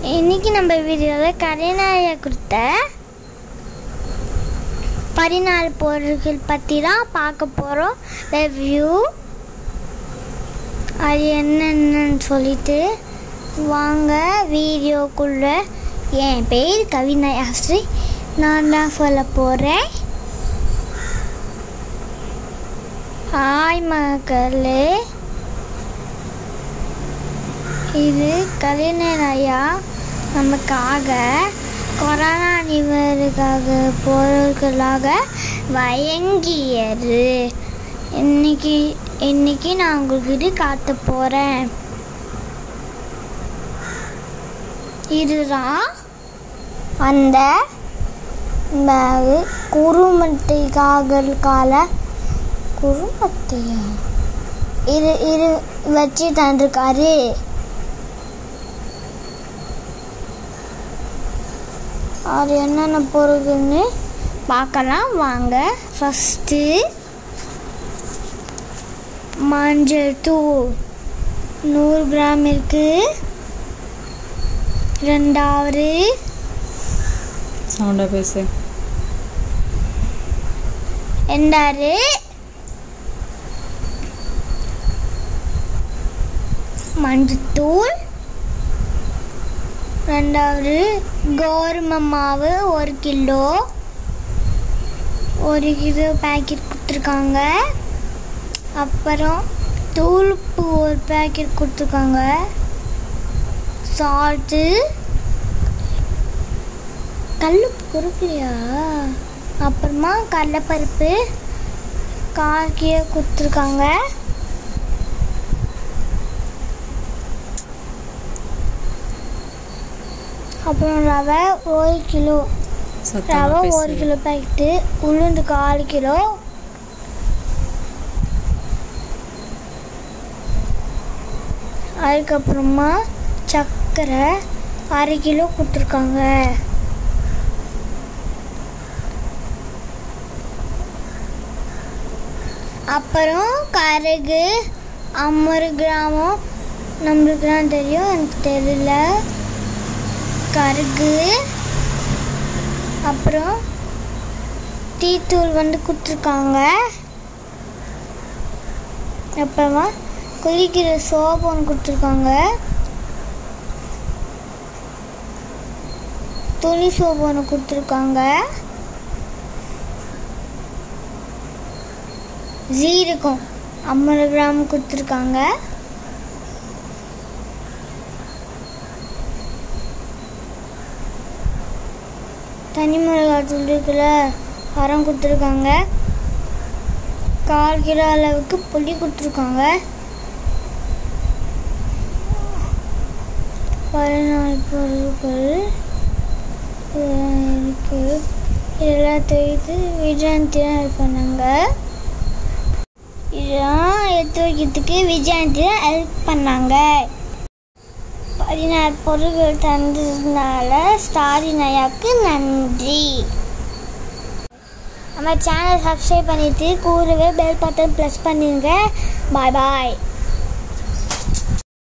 இன்னைக்கு நம்ம வீடியோவில் கரைநாயை கொடுத்த பதினாலு பொருட்கள் பற்றி தான் பார்க்க போகிறோம் ரிவ்யூ அது என்னென்னு சொல்லிட்டு வாங்க வீடியோக்குள்ளே என் பேர் கவினா யாஸ்ரீ நான் தான் சொல்ல போகிறேன் ஹாய் மக்களே இது கலைஞர் ஐயா நமக்காக கொரோனா நிவருக்காக பொருட்களாக வழங்கியது இன்னைக்கு இன்னைக்கு நான் உங்களுக்கு இது காட்ட போகிறேன் இதுதான் அந்த பேகு குருமட்டைக்காக குருமட்டையா இது இது வச்சு தந்திருக்காரு அது என்னென்ன பொருள்னு பார்க்கலாம் வாங்க ஃபஸ்ட்டு மஞ்சள் தூள் நூறு கிராம் இருக்கு ரெண்டாவது சவுண்டா பேசு ரெண்டாவது மஞ்சத்தூள் ரெண்டாவது கோதுமை மாவு ஒரு கிலோ ஒரு கிலோ பேக்கெட் கொடுத்துருக்காங்க அப்புறம் தூளுப்பு ஒரு பேக்கெட் கொடுத்துருக்காங்க சால்ட்டு கல்லுப்பு கொடுக்கலையா அப்புறமா கடலைப்பருப்பு கால் கிலோ கொடுத்துருக்காங்க அப்புறம் ரவை ஒரு கிலோ சத்தமா ரவை ஒரு பேசு கிலோ பேக்கெட்டு உளுந்து கால் கிலோ அதுக்கப்புறமா சர்க்கரை அரை கிலோ கொடுத்துருக்காங்க அப்புறம் கருகு ஐம்பது கிராமம் நம்மளுக்கு தான் தெரியும் எனக்கு தெரியல கருகு அப்புறம் டீத்தூள் வந்து கொடுத்துருக்காங்க அப்புறமா குளிக்கிற சோப்பு ஒன்று கொடுத்துருக்காங்க துணி சோப்பு ஒன்று கொடுத்துருக்காங்க ஜீரகம் ஐம்பது கிராம் கொடுத்துருக்காங்க தனி மிளகாய் தூள் இருக்குல்ல உரம் கொடுத்துருக்காங்க கால் கிலோ அளவுக்கு புளி கொடுத்துருக்காங்க பதினாலு பொருட்கள் இதெல்லாம் இருக்கு இதெல்லாம் தேய்த்து விஜயந்திலாம் ஹெல்ப் பண்ணாங்க இதெல்லாம் எடுத்து வைக்கிறதுக்கு விஜயந்திலாம் ஹெல்ப் பண்ணாங்க பதினாறு பொருட்கள் தந்ததுனால ஸ்டாரின் ஐயாவுக்கு நன்றி நம்ம சேனல் சப்ஸ்கிரைப் பண்ணிட்டு கூடவே பெல் பட்டன் ப்ரெஸ் பண்ணிடுங்க பாய் பாய்